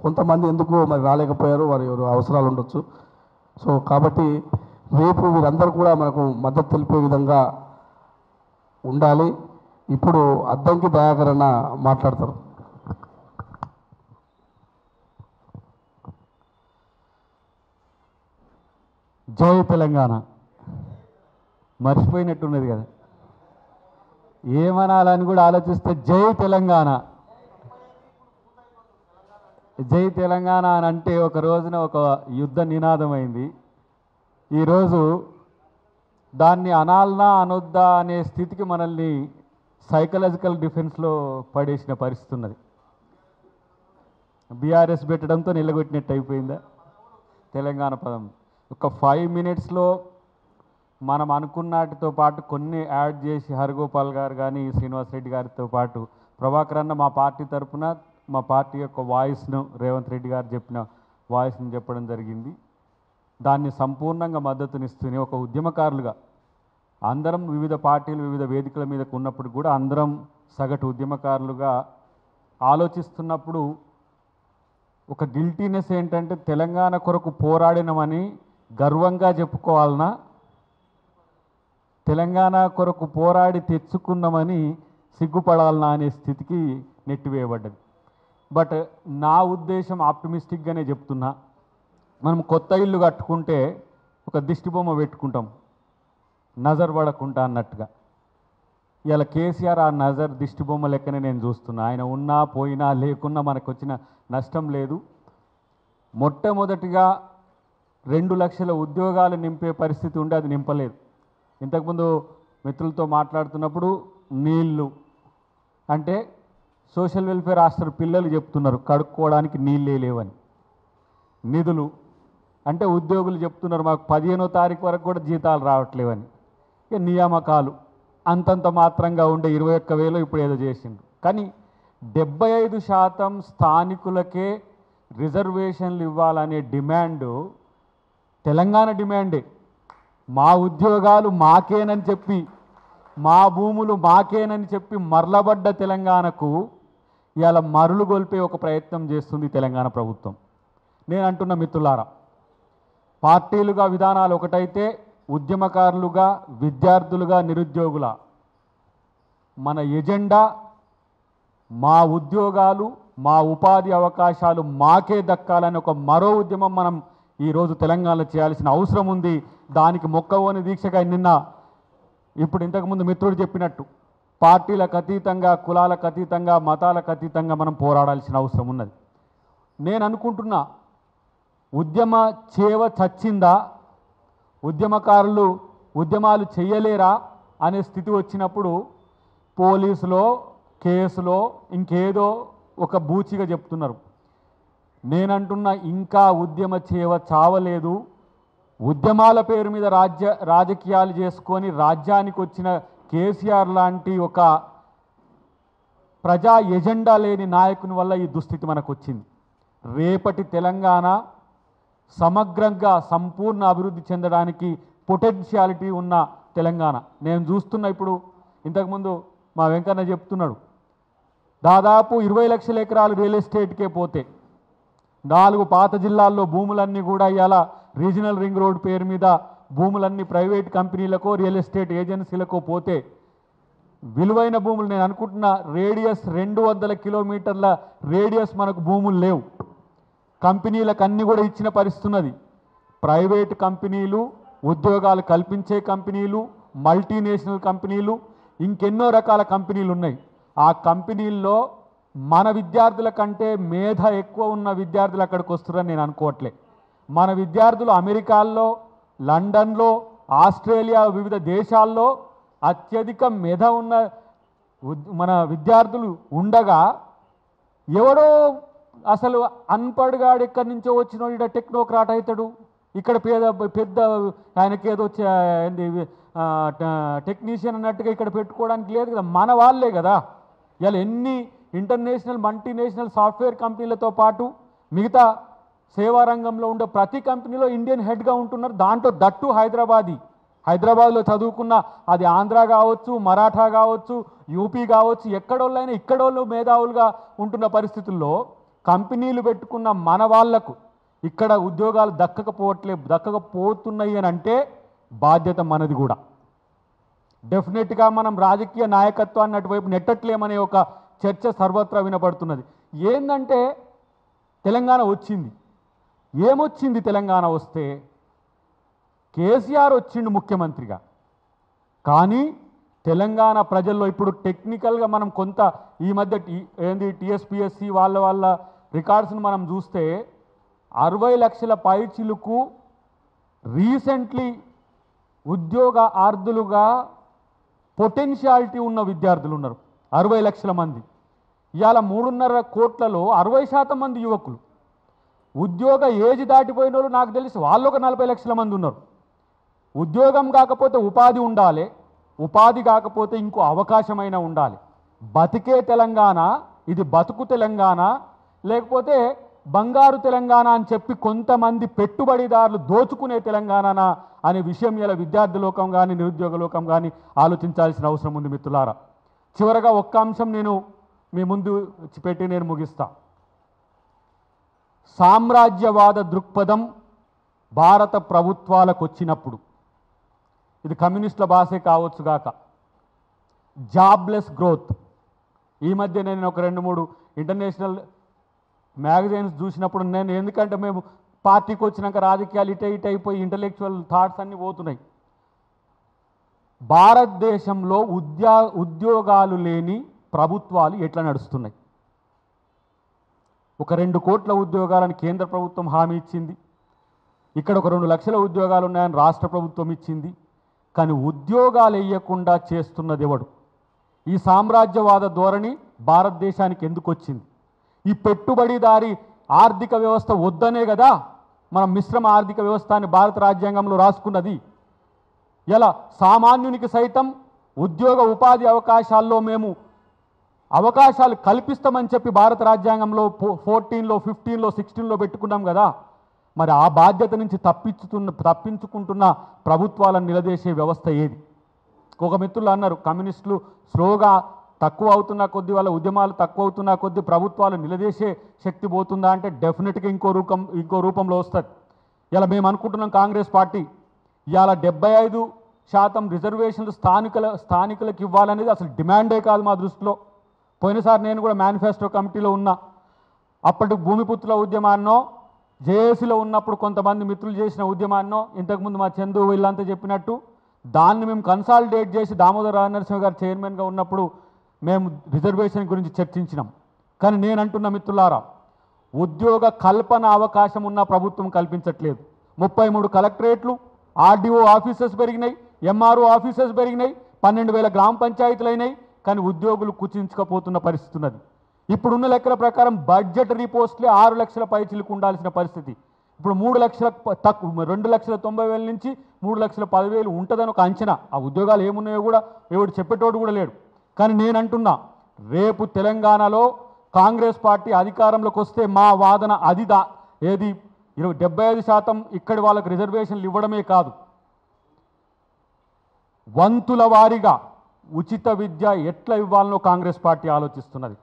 కొంతమంది ఎందుకు మరి రాలేకపోయారు వారి వారి అవసరాలు ఉండొచ్చు సో కాబట్టి రేపు వీరందరూ కూడా మనకు మద్దతు తెలిపే విధంగా ఉండాలి ఇప్పుడు అద్దంకి దయాకర్ అన్న మాట్లాడతారు జై తెలంగాణ మర్చిపోయినట్టున్నది కదా ఏమనాలని కూడా ఆలోచిస్తే జై తెలంగాణ జై తెలంగాణ అని అంటే ఒక రోజున ఒక యుద్ధ నినాదమైంది ఈరోజు దాన్ని అనాలనా అనొద్దా అనే స్థితికి మనల్ని సైకలాజికల్ డిఫెన్స్లో పడేసిన పరిస్థితి ఉన్నది బీఆర్ఎస్ పెట్టడంతో నిలగొట్టినట్టు అయిపోయిందా తెలంగాణ పదం ఒక ఫైవ్ మినిట్స్లో మనం అనుకున్నటితో పాటు కొన్ని యాడ్ చేసి హరిగోపాల్ గారు కానీ శ్రీనివాస్ రెడ్డి గారితో పాటు ప్రభాకర్ అన్న మా పార్టీ తరపున మా పార్టీ యొక్క వాయిస్ను రేవంత్ రెడ్డి గారు చెప్పిన వాయిస్ని చెప్పడం జరిగింది దాన్ని సంపూర్ణంగా మద్దతునిస్తూనే ఒక ఉద్యమకారులుగా అందరం వివిధ పార్టీలు వివిధ వేదికల మీదకు ఉన్నప్పుడు కూడా అందరం సగటు ఉద్యమకారులుగా ఆలోచిస్తున్నప్పుడు ఒక గిల్టీనెస్ ఏంటంటే తెలంగాణ కొరకు పోరాడినమని గర్వంగా చెప్పుకోవాలనా తెలంగాణ కొరకు పోరాడి తెచ్చుకున్నామని సిగ్గుపడాలనా అనే స్థితికి నెట్టివేయబడ్డది బట్ నా ఉద్దేశం ఆప్టిమిస్టిక్గానే చెప్తున్నా మనం కొత్త ఇల్లు కట్టుకుంటే ఒక దిష్టి బొమ్మ పెట్టుకుంటాం నజర్ పడకుండా అన్నట్టుగా ఇలా కేసీఆర్ ఆ నజర్ దిష్టి బొమ్మ లెక్కనే నేను చూస్తున్నా ఆయన ఉన్నా పోయినా లేకున్నా మనకు వచ్చిన నష్టం లేదు మొట్టమొదటిగా రెండు లక్షల ఉద్యోగాలు నింపే పరిస్థితి ఉంటే అది నింపలేదు ఇంతకుముందు మిత్రులతో మాట్లాడుతున్నప్పుడు నీళ్లు అంటే సోషల్ వెల్ఫేర్ హాస్టల్ పిల్లలు చెప్తున్నారు కడుక్కోవడానికి నీళ్ళే లేవని నిధులు అంటే ఉద్యోగులు చెప్తున్నారు మాకు పదిహేనో తారీఖు వరకు కూడా జీతాలు రావట్లేవని ఇక నియామకాలు అంతంత మాత్రంగా ఉండే ఇరవై ఒక్క వేలు ఇప్పుడు ఏదో చేసిండు కానీ డెబ్బై ఐదు శాతం స్థానికులకే రిజర్వేషన్లు ఇవ్వాలనే డిమాండు తెలంగాణ డిమాండే మా ఉద్యోగాలు మాకేనని చెప్పి మా భూములు మాకేనని చెప్పి మరలబడ్డ తెలంగాణకు ఇవాళ మరులు గొల్పే ఒక ప్రయత్నం చేస్తుంది తెలంగాణ ప్రభుత్వం నేను అంటున్న మిత్రులారా పార్టీలుగా విధానాలు ఒకటైతే ఉద్యమకారులుగా విద్యార్థులుగా నిరుద్యోగుల మన ఎజెండా మా ఉద్యోగాలు మా ఉపాధి అవకాశాలు మాకే దక్కాలని ఒక మరో ఉద్యమం మనం ఈరోజు తెలంగాణలో చేయాల్సిన అవసరం ఉంది దానికి మొక్కవోని దీక్షగా నిన్న ఇప్పుడు ఇంతకుముందు మిత్రుడు చెప్పినట్టు పార్టీలకు అతీతంగా కులాలకు అతీతంగా మతాలకు అతీతంగా మనం పోరాడాల్సిన అవసరం ఉన్నది నేను అనుకుంటున్నా ఉద్యమ చేవ చచ్చిందా ఉద్యమకారులు ఉద్యమాలు చేయలేరా అనే స్థితి వచ్చినప్పుడు పోలీసులో కేసులో ఇంకేదో ఒక బూచిగా చెప్తున్నారు నేనంటున్నా ఇంకా ఉద్యమ చేవ చావలేదు ఉద్యమాల పేరు మీద రాజ్య రాజకీయాలు చేసుకొని రాజ్యానికి వచ్చిన కేసీఆర్ లాంటి ఒక ప్రజా ఎజెండా లేని నాయకుని వల్ల ఈ దుస్థితి మనకు వచ్చింది రేపటి తెలంగాణ సమగ్రంగా సంపూర్ణ అభివృద్ధి చెందడానికి పొటెన్షియాలిటీ ఉన్న తెలంగాణ నేను చూస్తున్న ఇప్పుడు ఇంతకుముందు మా వెంకన్న చెప్తున్నాడు దాదాపు ఇరవై లక్షల ఎకరాలు రియల్ ఎస్టేట్కే పోతే నాలుగు పాత జిల్లాల్లో భూములన్నీ కూడా ఇవాళ రీజనల్ రింగ్ రోడ్ పేరు మీద భూములన్నీ ప్రైవేట్ కంపెనీలకో రియల్ ఎస్టేట్ ఏజెన్సీలకో పోతే విలువైన భూములు నేను అనుకుంటున్న రేడియస్ రెండు వందల కిలోమీటర్ల రేడియస్ మనకు భూములు లేవు కంపెనీలకు అన్ని కూడా ఇచ్చిన పరిస్థితి ఉన్నది ప్రైవేట్ కంపెనీలు ఉద్యోగాలు కల్పించే కంపెనీలు మల్టీనేషనల్ కంపెనీలు ఇంకెన్నో రకాల కంపెనీలు ఉన్నాయి ఆ కంపెనీల్లో మన విద్యార్థుల కంటే మేధ ఎక్కువ ఉన్న విద్యార్థులు అక్కడికి వస్తున్నారని నేను అనుకోవట్లే మన విద్యార్థులు అమెరికాల్లో లండన్లో ఆస్ట్రేలియా వివిధ దేశాల్లో అత్యధిక మెధ ఉన్న ఉద్- మన విద్యార్థులు ఉండగా ఎవడో అసలు అన్పడ్గాడు ఎక్కడి నుంచో వచ్చినోడు ఇక్కడ టెక్నోక్రాట్ అవుతాడు ఇక్కడ పేద పెద్ద ఆయనకి ఏదో చ- ఏంది ఆ, ట- టెక్నీషియన్ అన్నట్టుగా ఇక్కడ పెట్టుకోవడానికి లేదు కదా మన వాళ్ళే కదా ఇలా ఎన్ని ఇంటర్నేషనల్ మల్టీనేషనల్ సాఫ్ట్వేర్ కంపెనీలతో పాటు మిగతా సేవా రంగంలో ఉండే ప్రతి కంపెనీలో ఇండియన్ హెడ్గా ఉంటున్నారు దాంట్లో దట్టు హైదరాబాదీ హైదరాబాద్లో చదువుకున్న అది ఆంధ్ర కావచ్చు మరాఠా కావచ్చు యూపీ కావచ్చు ఎక్కడోళ్ళైనా ఇక్కడోళ్ళు మేధావులుగా ఉంటున్న పరిస్థితుల్లో కంపెనీలు పెట్టుకున్న మన వాళ్లకు ఇక్కడ ఉద్యోగాలు దక్కకపోవట్లే దక్కకపోతున్నాయి అని అంటే బాధ్యత మనది కూడా డెఫినెట్గా మనం రాజకీయ నాయకత్వాన్ని అటువైపు నెట్టట్లేమనే ఒక చర్చ సర్వత్రా వినపడుతున్నది ఏందంటే తెలంగాణ వచ్చింది ఏమొచ్చింది తెలంగాణ వస్తే కేసీఆర్ వచ్చిండు ముఖ్యమంత్రిగా కానీ తెలంగాణ ప్రజల్లో ఇప్పుడు టెక్నికల్గా మనం కొంత ఈ మధ్య టీ- ఏంది టీఎస్పిఎస్సి వాళ్ళ వాళ్ళ రికార్డ్స్ని మనం చూస్తే అరవై లక్షల పైచిలుకు రీసెంట్లీ ఉద్యోగ ఆర్దులుగా పొటెన్షియాలిటీ ఉన్న విద్యార్థులు ఉన్నారు అరవై లక్షల మంది ఇవాళ మూడున్నర కోట్లలో అరవై శాతం మంది యువకులు ఉద్యోగ ఏజ్ దాటిపోయిన వాళ్ళు నాకు తెలిసి వాళ్ళు ఒక నలభై లక్షల మంది ఉన్నారు ఉద్యోగం కాకపోతే ఉపాధి ఉండాలి ఉపాధి కాకపోతే ఇంకో అవకాశమైనా ఉండాలి బతికే తెలంగాణ ఇది బతుకు తెలంగాణ లేకపోతే బంగారు తెలంగాణ అని చెప్పి కొంతమంది పెట్టుబడిదారులు దోచుకునే తెలంగాణనా అనే విషయం ఇలా విద్యార్థి లోకం కానీ నిరుద్యోగ లోకం కానీ ఆలోచించాల్సిన అవసరం ఉంది మిత్రులారా చివరగా ఒక్క అంశం నేను మీ ముందు పెట్టి నేను ముగిస్తా సామ్రాజ్యవాద దృక్పథం భారత ప్రభుత్వాలకు వచ్చినప్పుడు ఇది కమ్యూనిస్టుల భాషే కావచ్చు గాక జాబ్లెస్ గ్రోత్ ఈ మధ్య నేను ఒక రెండు మూడు ఇంటర్నేషనల్ మ్యాగజైన్స్ చూసినప్పుడు నేను ఎందుకంటే మేము పార్టీకి వచ్చినాక రాజకీయాలు ఇట ఇట అయిపోయి ఇంటలెక్చువల్ థాట్స్ అన్నీ పోతున్నాయి భారతదేశంలో ఉద్యా ఉద్యోగాలు లేని ప్రభుత్వాలు ఎట్లా నడుస్తున్నాయి ఒక రెండు కోట్ల ఉద్యోగాలను కేంద్ర ప్రభుత్వం హామీ ఇచ్చింది ఇక్కడ ఒక రెండు లక్షల ఉద్యోగాలు ఉన్నాయని రాష్ట్ర ప్రభుత్వం ఇచ్చింది కానీ ఉద్యోగాలు వేయకుండా చేస్తున్నది ఎవడు ఈ సామ్రాజ్యవాద ధోరణి భారతదేశానికి ఎందుకు వచ్చింది ఈ పెట్టుబడిదారి ఆర్థిక వ్యవస్థ వద్దనే కదా మనం మిశ్రమ ఆర్థిక వ్యవస్థ అని భారత రాజ్యాంగంలో రాసుకున్నది ఇలా సామాన్యునికి సైతం ఉద్యోగ ఉపాధి అవకాశాల్లో మేము అవకాశాలు కల్పిస్తామని చెప్పి భారత రాజ్యాంగంలో ఫోర్టీన్లో ఫిఫ్టీన్లో సిక్స్టీన్లో పెట్టుకున్నాం కదా మరి ఆ బాధ్యత నుంచి తప్పించుతున్న తప్పించుకుంటున్న ప్రభుత్వాలను నిలదీసే వ్యవస్థ ఏది ఒక మిత్రులు అన్నారు కమ్యూనిస్టులు స్లోగా తక్కువ అవుతున్న కొద్దీ వాళ్ళ ఉద్యమాలు తక్కువ అవుతున్న కొద్దీ ప్రభుత్వాలు నిలదీసే శక్తి పోతుందా అంటే డెఫినెట్గా ఇంకో రూపం ఇంకో రూపంలో వస్తుంది ఇలా మేము అనుకుంటున్నాం కాంగ్రెస్ పార్టీ ఇవాళ డెబ్బై ఐదు శాతం రిజర్వేషన్లు స్థానికుల స్థానికులకు ఇవ్వాలనేది అసలు డిమాండే కాదు మా దృష్టిలో పోయినసారి నేను కూడా మేనిఫెస్టో కమిటీలో ఉన్నా అప్పటి భూమిపుత్రుల ఉద్యమాన్నో జేఏసీలో ఉన్నప్పుడు కొంతమంది మిత్రులు చేసిన ఉద్యమాన్నో ఇంతకుముందు మా చందు వీళ్ళంతా చెప్పినట్టు దాన్ని మేము కన్సాలిడేట్ చేసి దామోదర నరసింహ గారు చైర్మన్గా ఉన్నప్పుడు మేము రిజర్వేషన్ గురించి చర్చించినాం కానీ నేను అంటున్న మిత్రులారా ఉద్యోగ కల్పన అవకాశం ఉన్న ప్రభుత్వం కల్పించట్లేదు ముప్పై మూడు కలెక్టరేట్లు ఆర్డీఓ ఆఫీసెస్ పెరిగినాయి ఎంఆర్ఓ ఆఫీసెస్ పెరిగినాయి పన్నెండు వేల గ్రామ పంచాయతీలు అయినాయి కానీ ఉద్యోగులు కుచించకపోతున్న పరిస్థితి ఉన్నది ఇప్పుడున్న లెక్కల ప్రకారం బడ్జెటరీ పోస్టులే ఆరు లక్షల పైచిలకు ఉండాల్సిన పరిస్థితి ఇప్పుడు మూడు లక్షల ప- తక్కువ రెండు లక్షల తొంభై వేల నుంచి మూడు లక్షల పదివేలు ఉంటుందని ఒక అంచనా ఆ ఉద్యోగాలు ఏమున్నాయో కూడా ఎవడు చెప్పేటోడు కూడా లేడు కానీ నేను అంటున్నా రేపు తెలంగాణలో కాంగ్రెస్ పార్టీ అధికారంలోకి వస్తే మా వాదన అది దా ఏది ఇరవై డెబ్బై ఐదు శాతం ఇక్కడి వాళ్ళకి రిజర్వేషన్లు ఇవ్వడమే కాదు వంతుల వారీగా ఉచిత విద్య ఎట్లా ఇవ్వాలనో కాంగ్రెస్ పార్టీ ఆలోచిస్తున్నది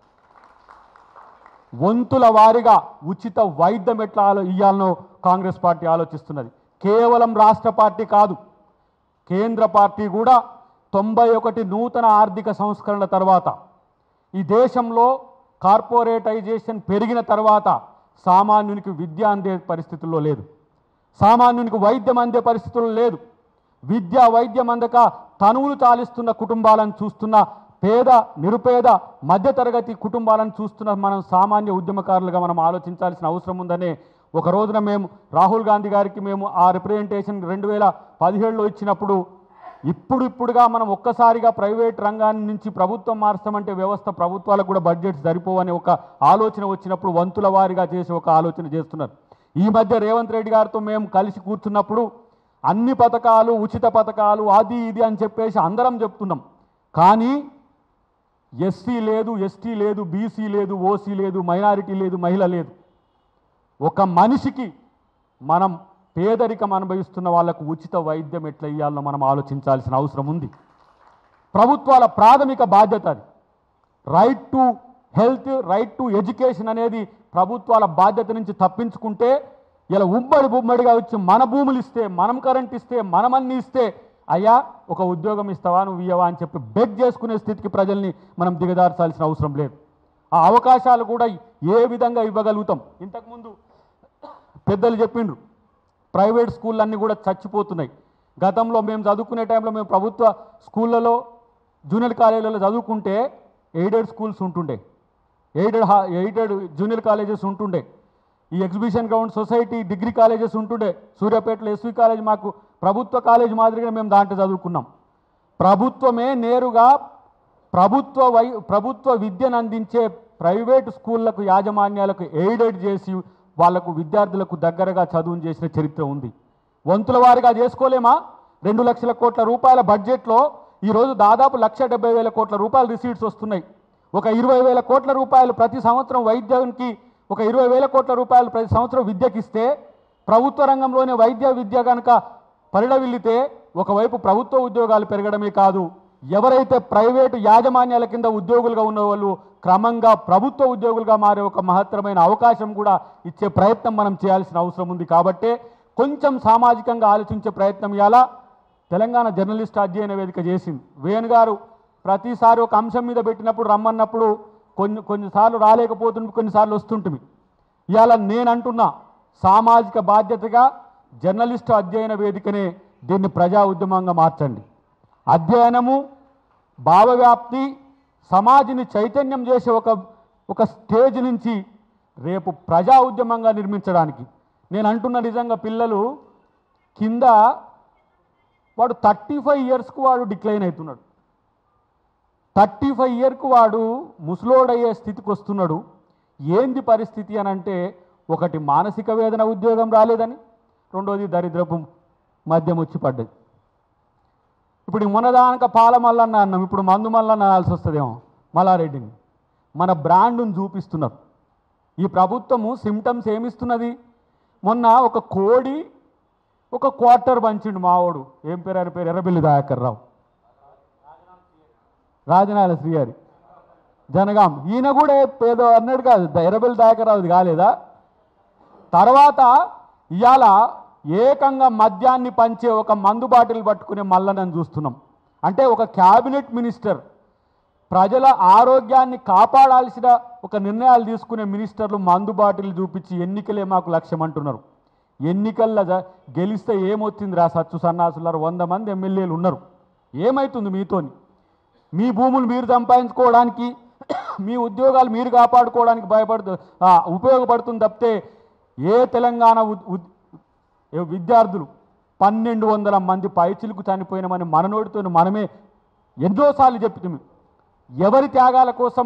వంతుల వారీగా ఉచిత వైద్యం ఎట్లా ఆలో ఇవ్వాలనో కాంగ్రెస్ పార్టీ ఆలోచిస్తున్నది కేవలం రాష్ట్ర పార్టీ కాదు కేంద్ర పార్టీ కూడా తొంభై ఒకటి నూతన ఆర్థిక సంస్కరణల తర్వాత ఈ దేశంలో కార్పొరేటైజేషన్ పెరిగిన తర్వాత సామాన్యునికి విద్య అందే పరిస్థితుల్లో లేదు సామాన్యునికి వైద్యం అందే పరిస్థితుల్లో లేదు విద్య వైద్యం అందక తనువులు తాలిస్తున్న కుటుంబాలను చూస్తున్న పేద నిరుపేద మధ్యతరగతి కుటుంబాలను చూస్తున్న మనం సామాన్య ఉద్యమకారులుగా మనం ఆలోచించాల్సిన అవసరం ఉందనే ఒక రోజున మేము రాహుల్ గాంధీ గారికి మేము ఆ రిప్రజెంటేషన్ రెండు వేల పదిహేడులో ఇచ్చినప్పుడు ఇప్పుడు ఇప్పుడుగా మనం ఒక్కసారిగా ప్రైవేట్ రంగాన్ని నుంచి ప్రభుత్వం మారుస్తామంటే వ్యవస్థ ప్రభుత్వాలకు కూడా బడ్జెట్స్ సరిపోవని ఒక ఆలోచన వచ్చినప్పుడు వంతుల వారిగా చేసి ఒక ఆలోచన చేస్తున్నారు ఈ మధ్య రేవంత్ రెడ్డి గారితో మేము కలిసి కూర్చున్నప్పుడు అన్ని పథకాలు ఉచిత పథకాలు అది ఇది అని చెప్పేసి అందరం చెప్తున్నాం కానీ ఎస్సీ లేదు ఎస్టీ లేదు బీసీ లేదు ఓసీ లేదు మైనారిటీ లేదు మహిళ లేదు ఒక మనిషికి మనం పేదరికం అనుభవిస్తున్న వాళ్ళకు ఉచిత వైద్యం ఎట్లా ఇవ్వాలో మనం ఆలోచించాల్సిన అవసరం ఉంది ప్రభుత్వాల ప్రాథమిక బాధ్యత అది right to health right to education అనేది ప్రభుత్వాల బాధ్యత నుంచి తప్పించుకుంటే ఇలా ఉమ్మడి ఉమ్మడిగా వచ్చి మన భూములు ఇస్తే మనం కరెంట్ ఇస్తే మనం అన్ని ఇస్తే అయ్యా ఒక ఉద్యోగం ఇస్తావా నువ్వు ఇయ్యవా అని చెప్పి బెగ్ చేసుకునే స్థితికి ప్రజల్ని మనం దిగదార్చాల్సిన అవసరం లేదు ఆ అవకాశాలు కూడా ఏ విధంగా ఇవ్వగలుగుతాం ఇంతకుముందు పెద్దలు చెప్పిండ్రు ప్రైవేట్ స్కూళ్ళన్నీ కూడా చచ్చిపోతున్నాయి గతంలో మేము చదువుకునే టైంలో మేము ప్రభుత్వ స్కూళ్ళలో జూనియర్ కాలేజీలలో చదువుకుంటే ఎయిడెడ్ స్కూల్స్ ఉంటుండే ఎయిడెడ్ హా ఎయిడెడ్ జూనియర్ కాలేజెస్ ఉంటుండే ఈ exhibition ground society degree colleges ఉంటుండే సూర్యాపేటలో ఎస్వి కాలేజ్ మాకు ప్రభుత్వ కాలేజ్ మాదిరిగా మేము దాంట్లో చదువుకున్నాం ప్రభుత్వమే నేరుగా ప్రభుత్వ వై ప్రభుత్వ విద్యను అందించే ప్రైవేట్ స్కూళ్లకు యాజమాన్యాలకు ఎయిడెడ్ చేసి వాళ్లకు విద్యార్థులకు దగ్గరగా చదువును చేసిన చరిత్ర ఉంది వంతుల వారిగా చేసుకోలేమా రెండు లక్షల కోట్ల రూపాయల బడ్జెట్లో ఈరోజు దాదాపు లక్ష డెబ్బై వేల కోట్ల రూపాయల రిసీట్స్ వస్తున్నాయి ఒక ఇరవై వేల కోట్ల రూపాయలు ప్రతి సంవత్సరం వైద్యానికి ఒక ఇరవై వేల కోట్ల రూపాయలు ప్రతి సంవత్సరం విద్యకి ఇస్తే ప్రభుత్వ రంగంలోనే వైద్య విద్య కనుక పరిడవిల్లితే ఒకవైపు ప్రభుత్వ ఉద్యోగాలు పెరగడమే కాదు ఎవరైతే ప్రైవేటు యాజమాన్యాల కింద ఉద్యోగులుగా ఉన్న వాళ్ళు క్రమంగా ప్రభుత్వ ఉద్యోగులుగా మారే ఒక మహత్తరమైన అవకాశం కూడా ఇచ్చే ప్రయత్నం మనం చేయాల్సిన అవసరం ఉంది కాబట్టే కొంచెం సామాజికంగా ఆలోచించే ప్రయత్నం ఇవాళ తెలంగాణ జర్నలిస్ట్ అధ్యయన వేదిక చేసింది వేణు గారు ప్రతిసారి ఒక అంశం మీద పెట్టినప్పుడు రమ్మన్నప్పుడు కొన్ని కొన్నిసార్లు రాలేకపోతుంది కొన్నిసార్లు వస్తుంటుంది ఇవాళ నేను అంటున్నా సామాజిక బాధ్యతగా జర్నలిస్టు అధ్యయన వేదికనే దీన్ని ప్రజా ఉద్యమంగా మార్చండి అధ్యయనము భావవ్యాప్తి సమాధిని చైతన్యం చేసే ఒక ఒక స్టేజ్ నుంచి రేపు ప్రజా ఉద్యమంగా నిర్మించడానికి నేను అంటున్న నిజంగా పిల్లలు కింద వాడు థర్టీ ఫైవ్ ఇయర్స్కు వాడు డిక్లైన్ అవుతున్నాడు థర్టీ ఫైవ్ ఇయర్కు వాడు ముసలోడయ్యే స్థితికి వస్తున్నాడు ఏంది పరిస్థితి అని అంటే ఒకటి మానసిక వేదన ఉద్యోగం రాలేదని రెండోది దరిద్రపు మద్యం వచ్చి పడ్డది ఇప్పుడు ఈ మొన్నదానక పాల మల్లన్న అన్నాం ఇప్పుడు మందు మల్లన్న అనాల్సి వస్తుందేమో మల్లారెడ్డిని మన బ్రాండ్ను చూపిస్తున్నారు ఈ ప్రభుత్వము సిమ్టమ్స్ ఏమిస్తున్నది మొన్న ఒక కోడి ఒక క్వార్టర్ పంచిండు మావాడు ఏం పేరు ఆయన పేరు ఎర్రబెల్లి దయాకర్ రావు రాజనాల శ్రీహరి జనగాం ఈయన కూడా ఏదో అన్నాడు కాదు ఎర్రబెల్లి దయాకర్ రావుది కాలేదా తర్వాత ఇవాళ ఏకంగా మద్యాన్ని పంచే ఒక మందు బాటిల్ పట్టుకునే మల్లనని చూస్తున్నాం అంటే ఒక క్యాబినెట్ మినిస్టర్ ప్రజల ఆరోగ్యాన్ని కాపాడాల్సిన ఒక నిర్ణయాలు తీసుకునే మినిస్టర్లు మందు బాటిల్ చూపించి ఎన్నికలే మాకు లక్ష్యం అంటున్నారు ఎన్నికల్లో జ- గెలిస్తే ఏమొచ్చింది రా సచ్చు సన్నాసులారు వంద మంది ఎమ్మెల్యేలు ఉన్నారు ఏమవుతుంది మీతోని మీ భూములు మీరు సంపాదించుకోవడానికి మీ ఉద్యోగాలు మీరు కాపాడుకోవడానికి భయపడుతూ ఆ, ఉపయోగపడుతుంది తప్పితే ఏ తెలంగాణ ఉద్- ఉద్- ఏ విద్యార్థులు పన్నెండు వందల మంది పైచిలకు చనిపోయినామని మన నోటితో మనమే ఎన్నోసార్లు చెప్తుంది ఎవరి త్యాగాల కోసం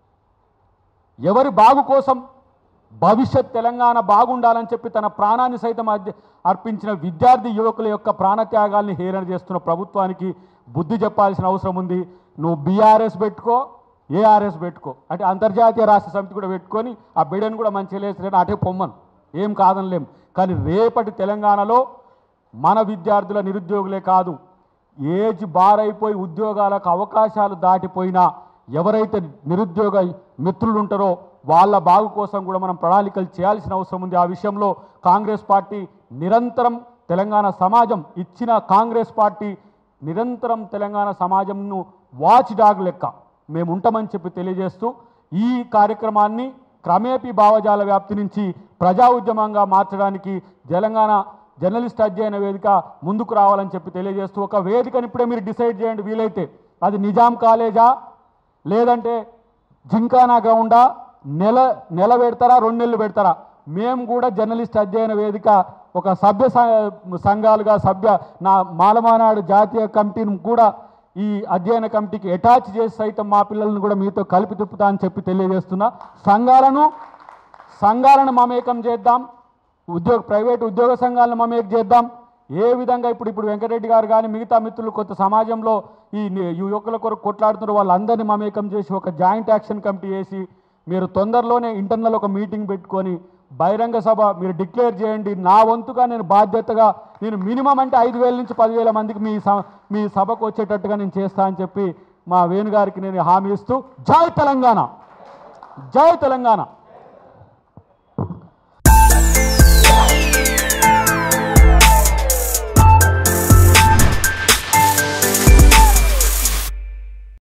ఎవరి బాగు కోసం భవిష్యత్ తెలంగాణ బాగుండాలని చెప్పి తన ప్రాణాన్ని సైతం అర్జ- అర్పించిన విద్యార్థి యువకుల యొక్క ప్రాణత్యాగాల్ని హేళన చేస్తున్న ప్రభుత్వానికి బుద్ధి చెప్పాల్సిన అవసరం ఉంది నువ్వు బీఆర్ఎస్ పెట్టుకో ఏఆర్ఎస్ పెట్టుకో అంటే అంతర్జాతీయ రాష్ట్ర సమితి కూడా పెట్టుకొని ఆ బిడ్డను కూడా మంచిగా లేసిన అటే పొమ్మను ఏం కాదనలేం కానీ రేపటి తెలంగాణలో మన విద్యార్థుల నిరుద్యోగులే కాదు ఏజ్ బార్ అయిపోయి ఉద్యోగాలకు అవకాశాలు దాటిపోయినా ఎవరైతే నిరుద్యోగ మిత్రులు ఉంటారో వాళ్ళ బాగు కోసం కూడా మనం ప్రణాళికలు చేయాల్సిన అవసరం ఉంది ఆ విషయంలో కాంగ్రెస్ పార్టీ నిరంతరం తెలంగాణ సమాజం ఇచ్చిన కాంగ్రెస్ పార్టీ నిరంతరం తెలంగాణ సమాజంను వాచ్ డాగ్ లెక్క మేము ఉంటామని చెప్పి తెలియజేస్తూ ఈ కార్యక్రమాన్ని క్రమేపీ భావజాల వ్యాప్తి నుంచి ప్రజా ఉద్యమంగా మార్చడానికి తెలంగాణ జర్నలిస్ట్ అధ్యయన వేదిక ముందుకు రావాలని చెప్పి తెలియజేస్తూ ఒక వేదికని ఇప్పుడే మీరు డిసైడ్ చేయండి వీలైతే అది నిజాం కాలేజా లేదంటే జింకానా గ్రౌండా నెల నెల పెడతారా రెండు నెలలు పెడతారా మేము కూడా జర్నలిస్ట్ అధ్యయన వేదిక ఒక సభ్య స- సంఘాలుగా సభ్య నా మాలమానాడు జాతీయ కమిటీని కూడా ఈ అధ్యయన కమిటీకి అటాచ్ చేసి సైతం మా పిల్లల్ని కూడా మీతో కలిపి తిప్పుతా అని చెప్పి తెలియజేస్తున్నా సంఘాలను సంఘాలను మమేకం చేద్దాం ఉద్యోగ ప్రైవేట్ ఉద్యోగ సంఘాలను మమేకం చేద్దాం ఏ విధంగా ఇప్పుడు ఇప్పుడు వెంకటరెడ్డి గారు కానీ మిగతా మిత్రులు కొత్త సమాజంలో ఈ ని- ఈ యువకుల కొరకు కొట్లాడుతున్న వాళ్ళందరినీ మమేకం చేసి ఒక జాయింట్ యాక్షన్ కమిటీ వేసి మీరు తొందరలోనే ఇంటర్నల్ ఒక మీటింగ్ పెట్టుకొని బహిరంగ సభ మీరు డిక్లేర్ చేయండి నా వంతుగా నేను బాధ్యతగా నేను మినిమం అంటే ఐదు వేల నుంచి పదివేల మందికి మీ స- మీ సభకు వచ్చేటట్టుగా నేను చేస్తా అని చెప్పి మా వేణుగారికి నేను హామీ ఇస్తూ జై తెలంగాణ జై తెలంగాణ